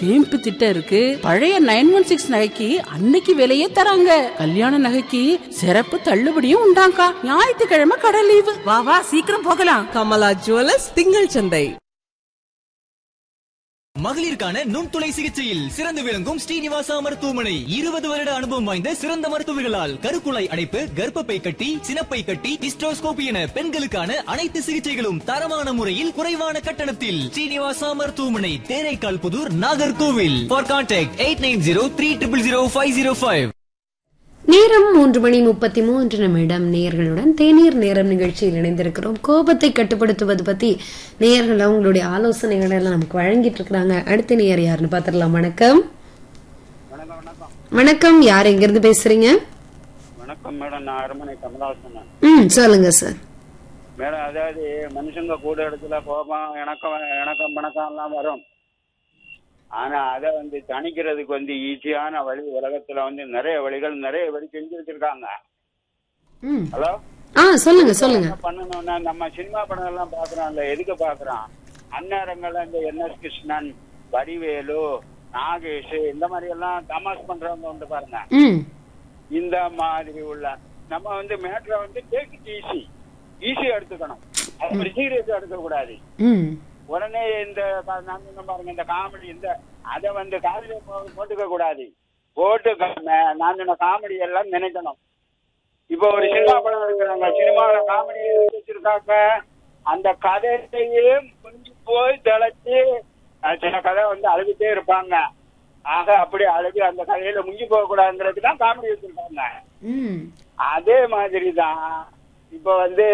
சேமிப்பு திட்டம் இருக்கு பழைய நைன் ஒன் சிக்ஸ் நகைக்கு அன்னைக்கு விலையே தராங்க கல்யாண நகைக்கு சிறப்பு தள்ளுபடியும் உண்டாங்கா ஞாயிற்றுக்கிழமை கடை லீவு வா வா சீக்கிரம் போகலாம் கமலா ஜுவல்லர்ஸ் திங்கள் சந்தை மகளிருக்கான நுண்துளை சிகிச்சையில் சிறந்து விளங்கும் ஸ்ரீனிவாசா மருத்துவமனை இருபது வருட அனுபவம் வாய்ந்த சிறந்த மருத்துவர்களால் கருக்குழாய் அடைப்பு கர்ப்பப்பை கட்டி சினப்பை கட்டி டிஸ்ட்ரோஸ்கோபி என பெண்களுக்கான அனைத்து சிகிச்சைகளும் தரமான முறையில் குறைவான கட்டணத்தில் ஸ்ரீனிவாசா மருத்துவமனை Theraikal Puthur Nagercoil for contact eight nine zero three triple zero five zero five நேரம் மூன்று மணி முப்பத்தி மூன்று நிமிடம் நேர்களுடன் தேநீர் நேரம் நிகழ்ச்சியில் இணைந்திருக்கிறோம் கோபத்தை கட்டுப்படுத்துவது பத்தி நேயர்கள் அவங்களுடைய ஆலோசனைகள் எல்லாம் நமக்கு வழங்கிட்டு இருக்கிறாங்க அடுத்த நேயர் யாருன்னு பாத்திரலாம் வணக்கம் வணக்கம் யார் எங்கிருந்து பேசுறீங்க வணக்கம் மேடம் நான் அரண்மனை கமலாசன் ம் சொல்லுங்க சார் மேடம் அதாவது மனுஷங்க கூட இடத்துல கோபம் இணக்கம் இணக்கம் பணக்கம் எல்லாம் வரும் ஆனா அதை வந்து தணிக்கிறதுக்கு வந்து ஈஸியான வழி உலகத்துல வந்து நிறைய வழிகள் நிறைய வழி செஞ்சு வச்சிருக்காங்க ம் ஹலோ ஆ சொல்லுங்க சொல்லுங்க என்ன பண்ணணும்னா நம்ம சினிமா படம் எல்லாம் பாக்குறோம்ல எதுக்கு பாக்குறோம் அந்நேரங்கள்ல இந்த என் எஸ் கிருஷ்ணன் வடிவேலு நாகேஷ் இந்த மாதிரி எல்லாம் தமாஸ் பண்றவங்க வந்து பாருங்க ம் இந்த மாதிரி உள்ள நம்ம வந்து மேட்ரை வந்து டேக் ஈஸி ஈஸியா எடுத்துக்கணும் அது ஒரு சீரியஸா எடுக்க கூடாது ம் உடனே இந்த க- நான் சொன்ன பாருங்க இந்த காமெடி இந்த அதை வந்து காதல போட்டுக்க கூடாது போட்டுக்காம நான் சொன்ன காமெடி எல்லாம் நினைக்கணும் இப்போ ஒரு சினிமா படம் எடுக்கிறாங்க சினிமாவில காமெடி வச்சிருக்காங்க அந்த கதையையே கொஞ்சம் போய் தெளிச்சு அஹ் சில கதை வந்து அழுதுட்டே இருப்பாங்க ஆக அப்படி அழுது அந்த கதையில முங்கி போக கூடாதுங்கிறதுக்கு தான் காமெடி வச்சிருக்காங்க ம் அதே மாதிரி தான் இப்ப வந்து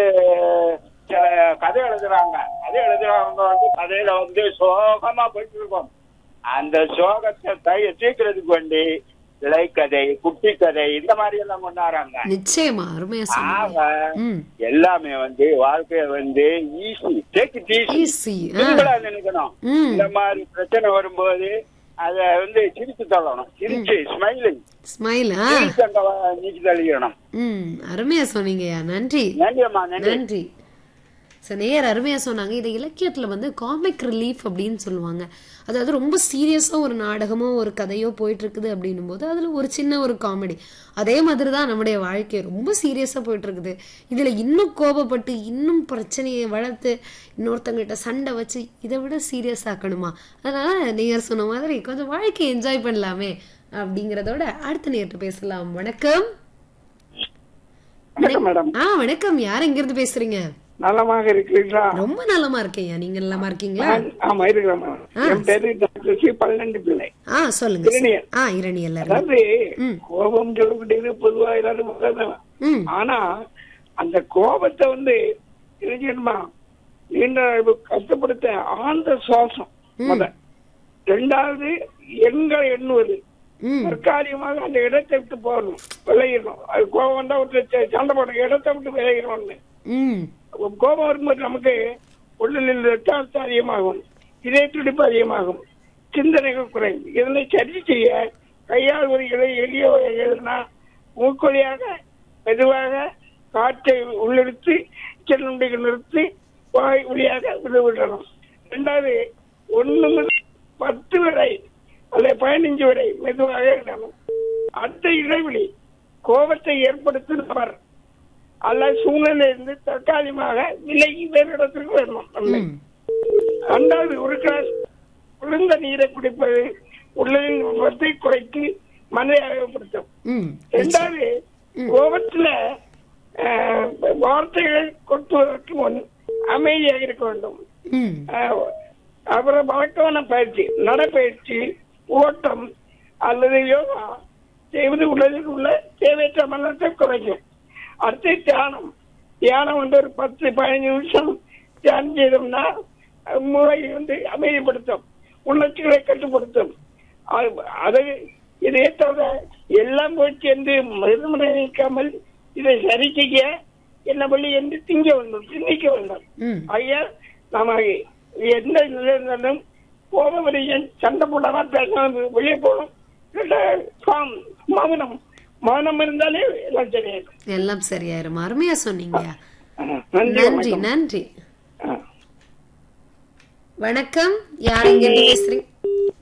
சில கதை எழுதுறாங்க கதை எழுதுறவங்க வந்து கதையில வந்து சோகமா போயிட்டு இருக்கோம் அந்த சோகத்தை தை தீர்க்கிறதுக்கு வேண்டி இலைக்கதை குட்டி கதை இந்த மாதிரி எல்லாம் கொண்டாடுறாங்க நிச்சயமா அருமையா சொன்னீங்க ஆக ம் எல்லாமே வந்து வாழ்க்கைய வந்து easy take it easy easy சிம்பிளா நினைக்கணும் ம். இந்த மாதிரி பிரச்சனை வரும்போது அத வந்து சிரிச்சு தள்ளணும் சிரிச்சு ஸ்மைலிங் ஸ்மைல் ஆ சிரிச்சு அந்த நீக்கி தள்ளிடணும் ம் அருமையா சொன்னீங்கய்யா நன்றி நன்றியம்மா நன்றி நன்றி ஸோ நேர் அருமையா சொன்னாங்க இதை இலக்கியத்துல வந்து காமிக் ரிலீஃப் அப்படின்னு சொல்லுவாங்க அதாவது ரொம்ப சீரியஸா ஒரு நாடகமோ ஒரு கதையோ போயிட்டு இருக்குது அப்படின்னும் போது அதுல ஒரு சின்ன ஒரு காமெடி அதே மாதிரி தான் நம்முடைய வாழ்க்கை ரொம்ப சீரியஸா போயிட்டு இருக்குது இதுல இன்னும் கோபப்பட்டு இன்னும் பிரச்சனையை வளர்த்து இன்னொருத்தங்கிட்ட சண்டை வச்சு இதை விட சீரியஸ் ஆக்கணுமா அதனால நீங்க சொன்ன மாதிரி கொஞ்சம் வாழ்க்கையை என்ஜாய் பண்ணலாமே அப்படிங்கறதோட அடுத்த நேர்கிட்ட பேசலாம் வணக்கம் வணக்கம் மேடம் ஆ வணக்கம் யார் எங்க இருந்து பேசுறீங்க நலமாக இருக்கிறீர்களா ரொம்ப நலமா இருக்கேன் நீங்க நலமா இருக்கீங்களா ஆமா இருக்கிறேன் மேடம் ஆ. என் பேரு டாக்டர் சி பன்னெண்டு பிள்ளை ஆ சொல்லுங்க இரணியல். ஆ இரணி எல்லாரும் அதாவது ம். கோபம் சொல்லக்கூடியது பொதுவா எல்லாரும் உள்ளதுதான். ம் ஆனா அந்த கோபத்தை வந்து என்ன செய்யணுமா நீண்ட நாள் கஷ்டப்படுத்த ஆழ்ந்த சுவாசம் முத ரெண்டாவது எண்களை எண்ணுவது ம் தற்காலிகமாக அந்த இடத்தை விட்டு போகணும் விளையிடணும் அது கோபம் வந்தா ஒரு சண்டை போடுற இடத்தை விட்டு விளையிடணும்னு ம் கோபம் வரும்போது நமக்கு உடலில் ரத்த அழுத்தம் அதிகமாகும் இதய துடிப்பு அதிகமாகும் சிந்தனைகள் குறையும் இதனை சரி செய்ய கையால் ஒரு இலை எளிய எழுதுனா மூக்கொழியாக மெதுவாக காற்றை உள்ளிழுத்து சின்னண்டிகள் நிறுத்தி வாய் வழியாக விடுவிடணும் ரெண்டாவது ஒண்ணு முதல் பத்து வரை அல்லது பதினஞ்சு வரை மெதுவாக இடணும் அடுத்த இடைவெளி கோபத்தை ஏற்படுத்தும் நபர் அல்ல சூழ்நிலையிலிருந்து தற்காலிகமாக விலகி வேறு இடத்திற்கு வரணும் நம்மை. ம் ரெண்டாவது ஒரு கிளாஸ் குளிர்ந்த நீரை குடிப்பது உடலின் வெப்பத்தை குறைத்து மனதை அழகுபடுத்தும் ம் ரெண்டாவது கோபத்துல அஹ், வார்த்தைகள் கொட்டுவதற்கு முன் அமைதியாக இருக்க வேண்டும் ம் அஹ், அப்புறம் வழக்கமான பயிற்சி நடைப்பயிற்சி ஓட்டம் அல்லது யோகா செய்வது உடலில் உள்ள தேவையற்ற மனத்தை குறைக்கும் அடுத்து தியானம் தியானம் வந்து ஒரு பத்து பதினஞ்சு நிமிஷம் தியானம் செய்தோம்னா அஹ், மூளை வந்து அமைதிப்படுத்தும் உணர்ச்சிகளை கட்டுப்படுத்தும் அது- அது இதே தவிர எல்லாம் போய் சேர்ந்து மருந்துமுறை நீக்காமல் இதை சரி செய்ய என்ன வழி என்று திங்க வேண்டும் சிந்திக்க வேண்டும் ம் ஐயா நாம எந்த நிலை இருந்தாலும் போக வரையும் சண்டை போடாம பேசாம வெளியே போகணும் இல்ல calm, மௌனம் மௌனம் இருந்தாலே எல்லாம் சரியாயிடும் எல்லாம் சரியாயிரும் அருமையா சொன்னீங்கய்யா ஆ, நன்றி நன்றி வணக்கம். நன்றி ஆ. வணக்கம் யார் எங்க இருந்து பேசுறீங்க